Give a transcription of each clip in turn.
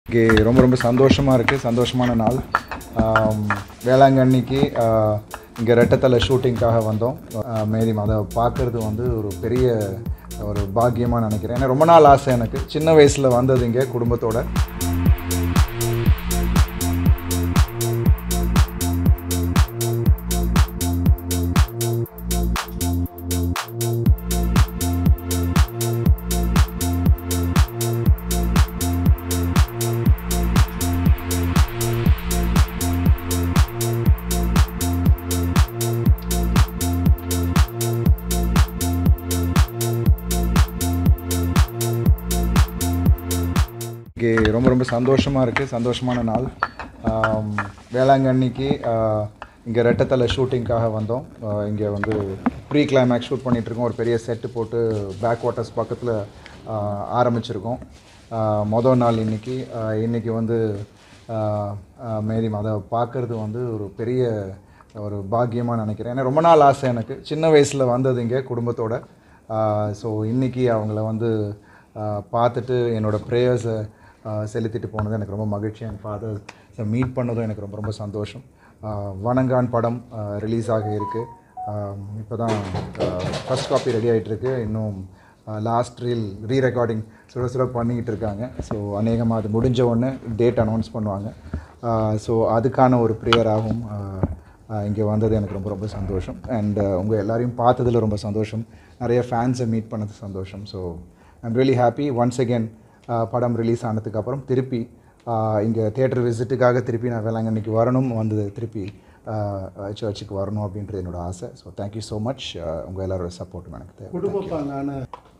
இங்கே ரொம்ப ரொம்ப சந்தோஷமாக இருக்குது சந்தோஷமான நாள் ஆம், வேளாங்கண்ணிக்கு இங்கே ரெட்டத்தலை ஷூட்டிங்காக வந்தோம் ஆஹ், மேரி அதை பார்க்குறது வந்து ஒரு பெரிய ஒரு பாக்கியமாக நினைக்கிறேன் ஏன்னா ரொம்ப நாள் ஆசை எனக்கு சின்ன வயசில் வந்தது இங்கே குடும்பத்தோட இங்கே ரொம்ப ரொம்ப சந்தோஷமாக இருக்குது சந்தோஷமான நாள் ஆம், வேளாங்கண்ணிக்கு இங்கே ரெட்டத்தலை ஷூட்டிங்காக வந்தோம் ஆஹ், இங்கே வந்து ப்ரீ கிளைமேக்ஸ் ஷூட் பண்ணிகிட்ருக்கோம் ஒரு பெரிய செட்டு போட்டு பேக் வாட்டர்ஸ் பக்கத்தில் ஆரம்பிச்சிருக்கோம் ஆஹ், மொதல் நாள் இன்னைக்கு ஆஹ், இன்னைக்கு வந்து ஆஹ், ஆஹ், மேரி அதை பார்க்குறது வந்து ஒரு பெரிய ஒரு பாக்கியமாக நினைக்கிறேன் ஏன்னா ரொம்ப நாள் ஆசை எனக்கு சின்ன வயசில் வந்தது இங்கே குடும்பத்தோட ஸோ இன்றைக்கி அவங்கள வந்து ஆஹ், பார்த்துட்டு என்னோடய ப்ரேயர்ஸை செலுத்திட்டு போனது எனக்கு ரொம்ப மகிழ்ச்சி என் ஃபாதர் மீட் பண்ணதும் எனக்கு ரொம்ப ரொம்ப சந்தோஷம் ஆஹ், வணங்கான் படம் ரிலீஸ் ஆக இருக்குது இப்போ தான் ஃபஸ்ட் காப்பி ரெடி ஆகிட்டுருக்கு இன்னும் லாஸ்ட் ரீல் ரீ ரெக்கார்டிங் சுட சுட பண்ணிக்கிட்டு இருக்காங்க ஸோ அநேகமாக அது முடிஞ்ச உடனே டேட் அனௌன்ஸ் பண்ணுவாங்க ஸோ அதுக்கான ஒரு ப்ரேயராகவும் இங்கே வந்தது எனக்கு ரொம்ப ரொம்ப சந்தோஷம் அண்ட் உங்கள் எல்லாரையும் பார்த்ததில் ரொம்ப சந்தோஷம் நிறைய ஃபேன்ஸை மீட் பண்ணது சந்தோஷம் so I'm really happy once again படம் ரிலீஸ் ஆனதுக்கப்புறம் திருப்பி இங்கே தேட்டர் விசிட்டுக்காக திருப்பி நான் வேளாங்கண்ணிக்கு வரணும் வந்து திருப்பி சர்ச்சுக்கு வரணும் அப்படின்றது என்னோட ஆசை ஸோ தேங்க்யூ ஸோ மச் உங்கள் எல்லாரோட சப்போர்ட்டும் எனக்கு தேவை குடும்பப்பாங்கான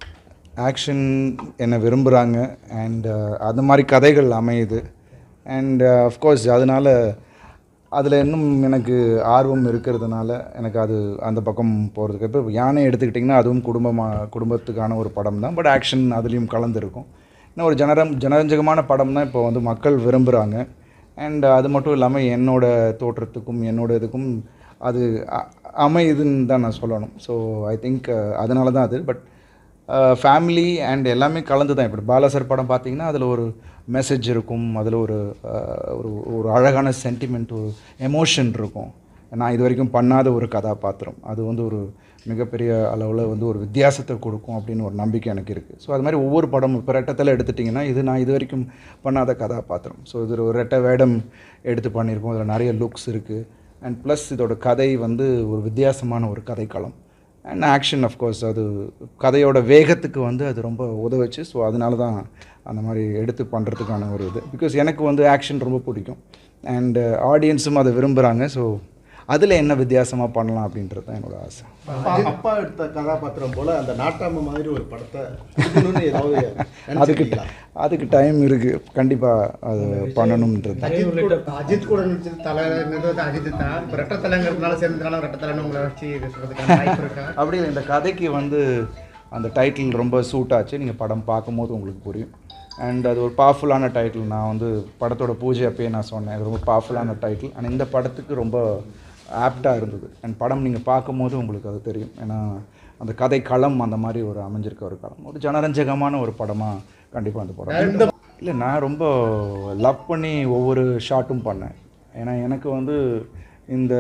ஆக்ஷன் என்னை விரும்புகிறாங்க அண்ட் அது மாதிரி கதைகள் அமையுது அண்ட் அஃப்கோர்ஸ் அதனால் அதில் இன்னும் எனக்கு ஆர்வம் இருக்கிறதுனால எனக்கு அது அந்த பக்கம் போகிறதுக்கு இப்போ யானை எடுத்துக்கிட்டிங்கன்னா அதுவும் குடும்பமாக குடும்பத்துக்கான ஒரு படம் தான் பட் ஆக்ஷன் அதுலேயும் கலந்துருக்கும் இன்னும் ஒரு ஜனரம் ஜனரஞ்சகமான படம் தான் இப்போ வந்து மக்கள் விரும்புகிறாங்க அண்ட் அது மட்டும் இல்லாமல் என்னோட தோற்றத்துக்கும் என்னோட இதுக்கும் அது அ- அமையுதுன்னு தான் நான் சொல்லணும் ஸோ ஐ திங்க் அதனால தான் அது பட் ஃபேமிலி அண்ட் எல்லாமே கலந்து தான் இப்படி பாலாசர் படம் பார்த்தீங்கன்னா அதில் ஒரு மெசேஜ் இருக்கும் அதில் ஒரு அஹ், ஒரு ஒரு அழகான சென்டிமெண்ட் ஒரு எமோஷன் இருக்கும் நான் இது வரைக்கும் பண்ணாத ஒரு கதாபாத்திரம் அது வந்து ஒரு மிகப்பெரிய அளவில் வந்து ஒரு வித்தியாசத்தை கொடுக்கும் அப்படின்னு ஒரு நம்பிக்கை எனக்கு இருக்குது ஸோ அது மாதிரி ஒவ்வொரு படமும் இப்போ ரெட்டத்தில் எடுத்துட்டிங்கன்னா இது நான் இது வரைக்கும் பண்ணாத கதாபாத்திரம் ஸோ இது ஒரு ரெட்டை வேடம் எடுத்து பண்ணியிருக்கோம் அதில் நிறைய லுக்ஸ் இருக்குது அண்ட் ப்ளஸ் இதோட கதை வந்து ஒரு வித்தியாசமான ஒரு கதைக்களம் அண்ட் ஆக்ஷன் அஃப்கோர்ஸ் அது கதையோட வேகத்துக்கு வந்து அது ரொம்ப உதவுச்சு ஸோ அதனால தான் அந்த மாதிரி எடுத்து பண்ணுறதுக்கான ஒரு இது பிகாஸ் எனக்கு வந்து ஆக்ஷன் ரொம்ப பிடிக்கும் அண்ட் ஆடியன்ஸும் அதை விரும்புகிறாங்க ஸோ அதில் என்ன வித்தியாசமாக பண்ணலாம் அப்படின்றது தான் என்னோட ஆசை அப்பா அப்பா எடுத்த கதாபாத்திரம் போல அந்த நாட்டாம மாதிரி ஒரு படத்தை எடுக்கணும்னு ஏதாவது அதுக்கு நினைச்சிருக்கீங்களா? அதுக்கு டைம் இருக்குது கண்டிப்பாக அது பண்ணணுன்றது அஜித் கூட அஜித் கூட நடிச்சது தலை நிறுவது அஜித் தான் இப்போ ரெட்ட தலைங்கிறதுனால சேர்ந்ததுனால ரெட்ட தலைன்னு உங்களை வச்சு சொல்றதுக்கான வாய்ப்பு இருக்கா அப்படி இல்லை, இந்த கதைக்கு வந்து அந்த டைட்டில் ரொம்ப சூட் ஆச்சு நீங்கள் படம் பார்க்கும்போது உங்களுக்கு புரியும் அண்ட் அது ஒரு பவர்ஃபுல்லான டைட்டில் நான் வந்து படத்தோட பூஜை அப்பயே நான் சொன்னேன் இது ரொம்ப பவர்ஃபுல்லான டைட்டில் அண்ட் இந்த படத்துக்கு ரொம்ப ஆப்டாக இருந்தது அண்ட் படம் நீங்கள் பார்க்கும்போது உங்களுக்கு அது தெரியும் ஏன்னா அந்த கதை களம் அந்த மாதிரி ஒரு அமைஞ்சிருக்க ஒரு களம் ஒரு ஜனரஞ்சகமான ஒரு படமாக கண்டிப்பாக அந்த படம் இல்லை நான் ரொம்ப லவ் பண்ணி ஒவ்வொரு ஷாட்டும் பண்ணேன் ஏன்னா எனக்கு வந்து இந்த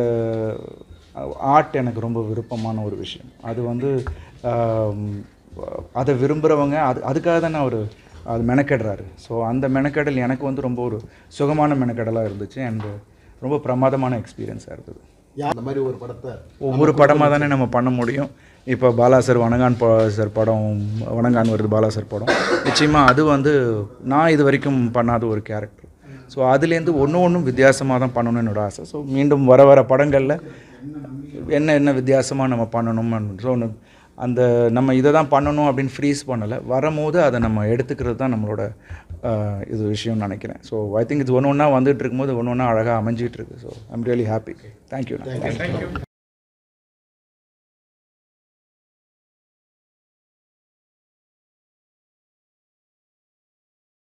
ஆர்ட் எனக்கு ரொம்ப விருப்பமான ஒரு விஷயம் அது வந்து ஆம், அதை விரும்புகிறவங்க அது அதுக்காக தானே அவர் அது மெனக்கெடுறாரு ஸோ அந்த மெனக்கெடல் எனக்கு வந்து ரொம்ப ஒரு சுகமான மெனக்கெடலாக இருந்துச்சு அண்ட் ரொம்ப பிரமாதமான எக்ஸ்பீரியன்ஸாக இருந்தது யா- அந்த மாதிரி ஒரு படத்தை ஒவ்வொரு படமாக தானே நம்ம பண்ண முடியும் இப்போ பாலா சார் வணங்கான் ப- சார் படம் வணங்கான் வருது பாலா சார் படம் நிச்சயமாக அது வந்து நான் இது வரைக்கும் பண்ணாத ஒரு கேரக்டர் ஸோ அதுலேருந்து ஒன்று ஒன்றும் வித்தியாசமாக தான் பண்ணணும்னு என்னோட ஆசை ஸோ மீண்டும் வர வர படங்களில் என்ன என்ன வித்தியாசமாக நம்ம பண்ணணும் ஸோ அந்த நம்ம இதை தான் பண்ணணும் அப்படின்னு ஃப்ரீஸ் பண்ணலை வரும்போது அதை நம்ம எடுத்துக்கிறது தான் நம்மளோட ஆஹ், இது விஷயம்னு நினைக்கிறேன் ஸோ ஐ திங்க் இது ஒன்று ஒன்றா வந்துட்டு இருக்கும்போது ஒன்று ஒன்றா அழகாக அமைஞ்சிட்டு இருக்கு so I'm really happy thank you